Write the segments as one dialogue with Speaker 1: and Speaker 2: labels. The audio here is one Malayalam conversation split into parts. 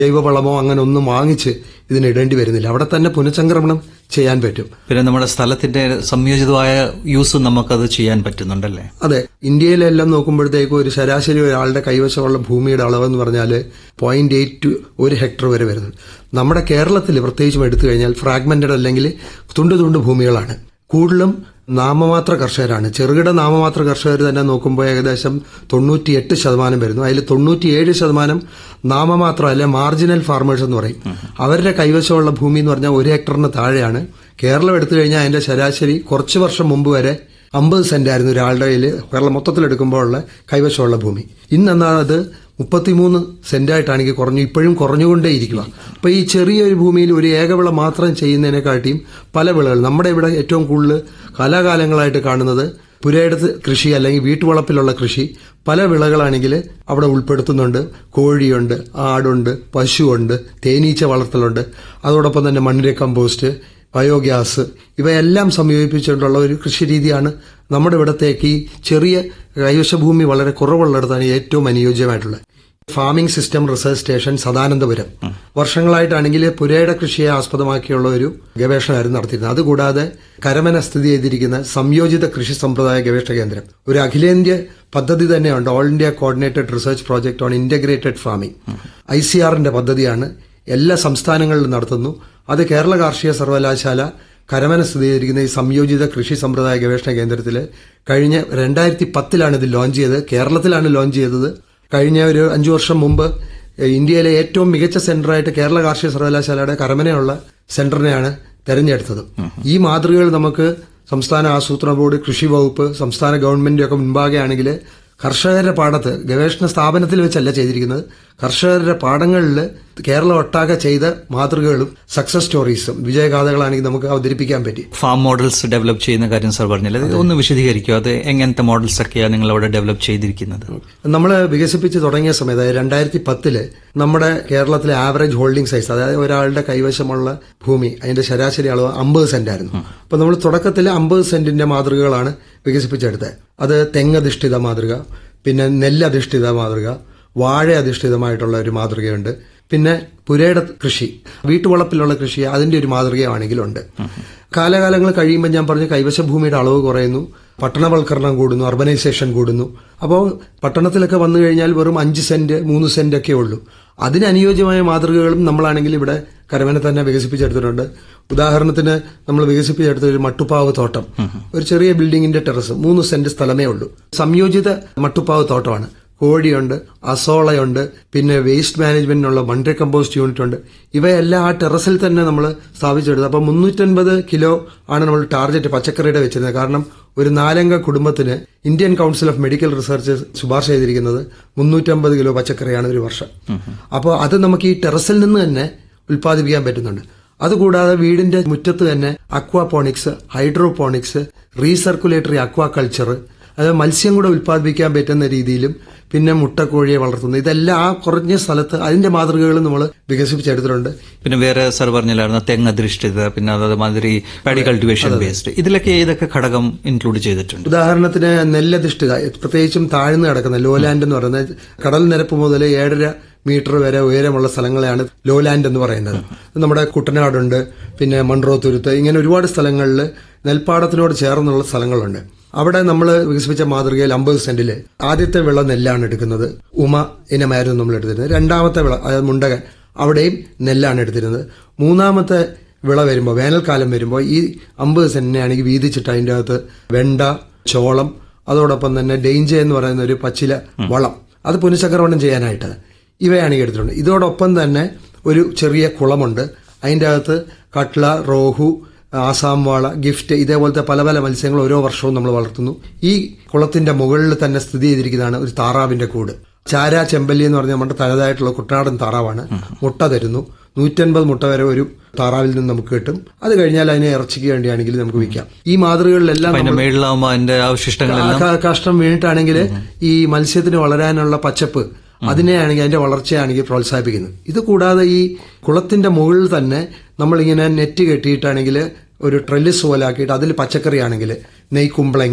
Speaker 1: ജൈവവളമോ അങ്ങനെ ഒന്നും വാങ്ങിച്ച് ഇതിന് ഇടേണ്ടി വരുന്നില്ല അവിടെ തന്നെ പുനഃചംക്രമണം ചെയ്യാൻ പറ്റും
Speaker 2: പിന്നെ നമ്മുടെ സ്ഥലത്തിന്റെ സംയോജിതമായ യൂസും നമുക്കത് ചെയ്യാൻ പറ്റുന്നുണ്ടല്ലേ
Speaker 1: അതെ ഇന്ത്യയിലെല്ലാം നോക്കുമ്പോഴത്തേക്കും ഒരു ശരാശരി ഒരാളുടെ കൈവശമുള്ള ഭൂമിയുടെ അളവെന്ന് പറഞ്ഞാൽ പോയിന്റ് എയ്റ്റ് ടു ഒരു ഹെക്ടർ വരെ വരുന്നത് നമ്മുടെ കേരളത്തിൽ പ്രത്യേകിച്ചും എടുത്തു കഴിഞ്ഞാൽ ഫ്രാഗ്മെന്റഡ് അല്ലെങ്കിൽ തുണ്ട് തുണ്ട് ഭൂമികളാണ് കൂടുതലും നാമമാത്ര കർഷകരാണ് ചെറുകിട നാമമാത്ര കർഷകർ തന്നെ നോക്കുമ്പോൾ ഏകദേശം തൊണ്ണൂറ്റിയെട്ട് ശതമാനം വരുന്നു അതിൽ തൊണ്ണൂറ്റിയേഴ് ശതമാനം നാമമാത്രം അല്ലെ മാർജിനൽ ഫാർമേഴ്സ് എന്ന് പറയും അവരുടെ കൈവശമുള്ള ഭൂമി എന്ന് പറഞ്ഞാൽ ഒരു ഹെക്ടറിന് താഴെയാണ് കേരളം എടുത്തു കഴിഞ്ഞാൽ അതിന്റെ ശരാശരി കുറച്ച് വർഷം മുമ്പ് വരെ അമ്പത് സെന്റ് ആയിരുന്നു ഒരാളുടെ കയ്യിൽ കേരളം മൊത്തത്തിൽ എടുക്കുമ്പോഴുള്ള കൈവശമുള്ള ഭൂമി ഇന്നെന്നാൽ അത് മുപ്പത്തിമൂന്ന് സെന്റായിട്ടാണെങ്കിൽ കുറഞ്ഞു ഇപ്പോഴും കുറഞ്ഞുകൊണ്ടേയിരിക്കുക അപ്പൊ ഈ ചെറിയൊരു ഭൂമിയിൽ ഒരു ഏകവിള മാത്രം ചെയ്യുന്നതിനെക്കാട്ടിയും പല വിളകൾ നമ്മുടെ ഇവിടെ ഏറ്റവും കൂടുതൽ കാലാകാലങ്ങളായിട്ട് കാണുന്നത് പുരയിടത്ത് കൃഷി അല്ലെങ്കിൽ വീട്ടുവളപ്പിലുള്ള കൃഷി പല വിളകളാണെങ്കിൽ അവിടെ ഉൾപ്പെടുത്തുന്നുണ്ട് കോഴിയുണ്ട് ആടുണ്ട് പശുവുണ്ട് തേനീച്ച വളർത്തലുണ്ട് അതോടൊപ്പം തന്നെ മണ്ണിര കമ്പോസ്റ്റ് ബയോഗ്യാസ് ഇവയെല്ലാം സംയോജിപ്പിച്ചുകൊണ്ടുള്ള ഒരു കൃഷി രീതിയാണ് നമ്മുടെ ഇവിടത്തേക്ക് ഈ ചെറിയ കൈവശഭൂമി വളരെ കുറവുള്ളിടത്താണ് ഏറ്റവും അനുയോജ്യമായിട്ടുള്ളത് farming system research station Sadanandapuram വർഷങ്ങളായിട്ടാണെങ്കിൽ പുരയുടെ കൃഷിയെ ആസ്പദമാക്കിയുള്ള ഒരു ഗവേഷണമായിരുന്നു നടത്തിയിരുന്നത് അതുകൂടാതെ കരമന സ്ഥിതി ചെയ്തിരിക്കുന്ന സംയോജിത കൃഷി സമ്പ്രദായ ഗവേഷണ കേന്ദ്രം ഒരു അഖിലേന്ത്യ പദ്ധതി തന്നെയുണ്ട് all India coordinated research project on integrated farming I C ആറിന്റെ പദ്ധതിയാണ് എല്ലാ സംസ്ഥാനങ്ങളിലും നടത്തുന്നു അത് കേരള കാർഷിക സർവകലാശാല കരമന സ്ഥിതി ചെയ്തിരിക്കുന്ന ഈ സംയോജിത കൃഷി സമ്പ്രദായ ഗവേഷണ കേന്ദ്രത്തിൽ കഴിഞ്ഞ രണ്ടായിരത്തി പത്തിലാണ് ഇത് ലോഞ്ച് ചെയ്തത് കേരളത്തിലാണ് ലോഞ്ച് ചെയ്തത് കഴിഞ്ഞ ഒരു അഞ്ചു വർഷം മുമ്പ് ഇന്ത്യയിലെ ഏറ്റവും മികച്ച സെന്ററായിട്ട് കേരള കാർഷിക സർവകലാശാലയുടെ കരമനയുള്ള സെന്ററിനെയാണ് തെരഞ്ഞെടുത്തത് ഈ മാതൃകകൾ നമുക്ക് സംസ്ഥാന ആസൂത്രണ ബോർഡ് കൃഷി വകുപ്പ് സംസ്ഥാന ഗവൺമെന്റ് ഒക്കെ മുൻപാകെ ആണെങ്കിൽ കർഷകരുടെ പാടത്ത് ഗവേഷണ സ്ഥാപനത്തിൽ വെച്ചല്ല ചെയ്തിരിക്കുന്നത് കർഷകരുടെ പാടങ്ങളിൽ കേരളം ഒട്ടാകെ ചെയ്ത മാതൃകകളും സക്സസ് സ്റ്റോറീസും വിജയഗാഥകളാണെങ്കിൽ നമുക്ക് അവതരിപ്പിക്കാൻ പറ്റി
Speaker 2: ഫാം മോഡൽസ് ഡെവലപ്പ് ചെയ്യുന്ന കാര്യം സാർ പറഞ്ഞില്ല അത് ഒന്ന് വിശദീകരിക്കുക അത് എങ്ങനത്തെ മോഡൽസ് ഒക്കെയാണ് നിങ്ങൾ അവിടെ ഡെവലപ്പ് ചെയ്തിരിക്കുന്നത്
Speaker 1: നമ്മൾ വികസിപ്പിച്ച് തുടങ്ങിയ സമയത്ത് അതായത് രണ്ടായിരത്തി പത്തില് നമ്മുടെ കേരളത്തിലെ ആവറേജ് ഹോൾഡിംഗ് സൈസ് അതായത് ഒരാളുടെ കൈവശമുള്ള ഭൂമി അതിന്റെ ശരാശരി അളവ് അമ്പത് സെന്റ് ആയിരുന്നു അപ്പൊ നമ്മൾ തുടക്കത്തിൽ അമ്പത് സെന്റിന്റെ മാതൃകകളാണ് വികസിപ്പിച്ചെടുത്തത് അത് തെങ്ങധിഷ്ഠിത മാതൃക പിന്നെ നെല്ലധിഷ്ഠിത മാതൃക വാഴ അധിഷ്ഠിതമായിട്ടുള്ള ഒരു മാതൃകയുണ്ട് പിന്നെ പുരയുടെ കൃഷി വീട്ടുവളപ്പിലുള്ള കൃഷി അതിന്റെ ഒരു മാതൃകയാണെങ്കിലുണ്ട് കാലകാലങ്ങൾ കഴിയുമ്പോൾ ഞാൻ പറഞ്ഞ കൈവശ ഭൂമിയുടെ അളവ് കുറയുന്നു പട്ടണവൽക്കരണം കൂടുന്നു അർബനൈസേഷൻ കൂടുന്നു അപ്പോൾ പട്ടണത്തിലൊക്കെ വന്നു കഴിഞ്ഞാൽ വെറും അഞ്ച് സെന്റ് മൂന്ന് സെന്റ് ഒക്കെ ഉള്ളൂ അതിന് അനുയോജ്യമായ മാതൃകകളും നമ്മളാണെങ്കിൽ ഇവിടെ കരമന തന്നെ വികസിപ്പിച്ചെടുത്തിട്ടുണ്ട് ഉദാഹരണത്തിന് നമ്മൾ വികസിപ്പിച്ചെടുത്ത ഒരു മട്ടുപ്പാവ് തോട്ടം ഒരു ചെറിയ ബിൽഡിങ്ങിന്റെ ടെറസ് മൂന്ന് സെന്റ് സ്ഥലമേ ഉള്ളൂ സംയോജിത മട്ടുപ്പാവ് തോട്ടമാണ് കോഴിയുണ്ട് അസോളയുണ്ട് പിന്നെ വേസ്റ്റ് മാനേജ്മെന്റിനുള്ള മൺഡേ കമ്പോസ്റ്റ് യൂണിറ്റ് ഉണ്ട് ഇവയെല്ലാം ആ ടെറസിൽ തന്നെ നമ്മൾ സ്ഥാപിച്ചെടുത്തു അപ്പം മുന്നൂറ്റൻപത് കിലോ ആണ് നമ്മൾ ടാർഗറ്റ് പച്ചക്കറിയുടെ വെച്ചിരുന്നത് കാരണം ഒരു നാലംഗ കുടുംബത്തിന് Indian council of medical research ശുപാർശ ചെയ്തിരിക്കുന്നത് മുന്നൂറ്റമ്പത് കിലോ പച്ചക്കറിയാണ് ഒരു വർഷം അപ്പോൾ അത് നമുക്ക് ഈ ടെറസിൽ നിന്ന് തന്നെ ഉൽപ്പാദിപ്പിക്കാൻ പറ്റുന്നുണ്ട് അതുകൂടാതെ വീടിന്റെ മുറ്റത്ത് തന്നെ അക്വാപോണിക്സ് ഹൈഡ്രോപോണിക്സ് റീസർക്കുലേറ്ററി അക്വാകൾച്ചർ അത് മത്സ്യം കൂടെ ഉൽപ്പാദിപ്പിക്കാൻ പറ്റുന്ന രീതിയിലും പിന്നെ മുട്ടക്കോഴിയെ വളർത്തുന്നു ഇതെല്ലാം ആ കുറഞ്ഞ സ്ഥലത്ത് അതിന്റെ മാതൃകകളും നമ്മൾ വികസിപ്പിച്ചെടുത്തിട്ടുണ്ട്
Speaker 2: പിന്നെ വേറെ സാർ പറഞ്ഞില്ലായിരുന്നു തെങ്ങ് അധിഷ്ഠിത പിന്നെ അതേമാതിരി പാഡി കൾട്ടിവേഷൻ ബേസ്ഡ് ഇതിലൊക്കെ ഏതൊക്കെ ഘടകം ഇൻക്ലൂഡ് ചെയ്തിട്ടുണ്ട്
Speaker 1: ഉദാഹരണത്തിന് നെല്ലധിഷ്ഠിത പ്രത്യേകിച്ചും താഴ്ന്നു കിടക്കുന്ന ലോലാൻഡ് എന്ന് പറയുന്നത് കടൽ നിരപ്പ് മുതൽ ഏഴര മീറ്റർ വരെ ഉയരമുള്ള സ്ഥലങ്ങളെയാണ് ലോലാൻഡ് എന്ന് പറയുന്നത് നമ്മുടെ കുട്ടനാടുണ്ട് പിന്നെ മൺട്രോ തുരുത്ത് ഇങ്ങനെ ഒരുപാട് സ്ഥലങ്ങളിൽ നെൽപ്പാടത്തിനോട് ചേർന്നുള്ള സ്ഥലങ്ങളുണ്ട് അവിടെ നമ്മൾ വികസിപ്പിച്ച മാതൃകയിൽ അമ്പത് സെന്റിൽ ആദ്യത്തെ വിള നെല്ലാണ് എടുക്കുന്നത് ഉമ ഇനമായിരുന്നു നമ്മൾ എടുത്തിരുന്നത് രണ്ടാമത്തെ വിള അതായത് മുണ്ടകൻ അവിടെയും നെല്ലാണ് എടുത്തിരുന്നത് മൂന്നാമത്തെ വിള വരുമ്പോൾ വേനൽക്കാലം വരുമ്പോൾ ഈ അമ്പത് സെന്റിനെയാണെങ്കിൽ വീതിച്ചിട്ട് അതിൻ്റെ അകത്ത് വെണ്ട ചോളം അതോടൊപ്പം തന്നെ ഡെയിഞ്ച എന്ന് പറയുന്ന ഒരു പച്ചില വളം അത് പുനഃചക്രമണം ചെയ്യാനായിട്ട് ഇവയാണ് ഈ എടുത്തിട്ടുണ്ട് ഇതോടൊപ്പം തന്നെ ഒരു ചെറിയ കുളമുണ്ട് അതിൻ്റെ അകത്ത് കട്ട്ല റോഹു ആസാം വാള ഗിഫ്റ്റ് ഇതേപോലത്തെ പല പല മത്സ്യങ്ങൾ ഓരോ വർഷവും നമ്മൾ വളർത്തുന്നു ഈ കുളത്തിന്റെ മുകളിൽ തന്നെ സ്ഥിതി ചെയ്തിരിക്കുന്നതാണ് ഒരു താറാവിന്റെ കൂട് ചാര ചെമ്പല്ലി എന്ന് പറഞ്ഞാൽ നമ്മുടെ തനതായിട്ടുള്ള കുട്ടനാടൻ താറാവാണ് മുട്ട തരുന്നു നൂറ്റൻപത് മുട്ട വരെ ഒരു താറാവിൽ നിന്ന് നമുക്ക് കിട്ടും അത് കഴിഞ്ഞാൽ അതിനെ ഇറച്ചിക്ക് വേണ്ടിയാണെങ്കിൽ നമുക്ക് വിൽക്കാം ഈ മാതൃകകളിലെല്ലാം
Speaker 2: അതിന്റെ മേളിലാവുമ്പോൾ അതിന്റെ അവശിഷ്ടങ്ങളെല്ലാം
Speaker 1: ക- കഷ്ടം വീണിട്ടാണെങ്കിൽ ഈ മത്സ്യത്തിന് വളരാനുള്ള പച്ചപ്പ് അതിനെയാണെങ്കിൽ അതിന്റെ വളർച്ചയാണെങ്കിൽ പ്രോത്സാഹിപ്പിക്കുന്നത് ഇത് കൂടാതെ ഈ കുളത്തിന്റെ മുകളിൽ തന്നെ നമ്മളിങ്ങനെ നെറ്റ് കെട്ടിയിട്ടാണെങ്കിൽ ഒരു ട്രെല്ലിസ് പോലെ ആക്കിയിട്ട് അതിൽ പച്ചക്കറി ആണെങ്കിൽ നെയ് കുമ്പളങ്ങ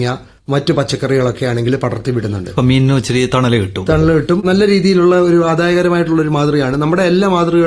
Speaker 1: മറ്റു പച്ചക്കറികളൊക്കെ ആണെങ്കിൽ പടർത്തി വിടുന്നുണ്ട്
Speaker 2: അപ്പൊ മീനിന് ഇച്ചിരി തണല് കിട്ടും
Speaker 1: തണല് കിട്ടും നല്ല രീതിയിലുള്ള ഒരു ആദായകരമായിട്ടുള്ള ഒരു മാതൃകയാണ് നമ്മുടെ എല്ലാ മാതൃക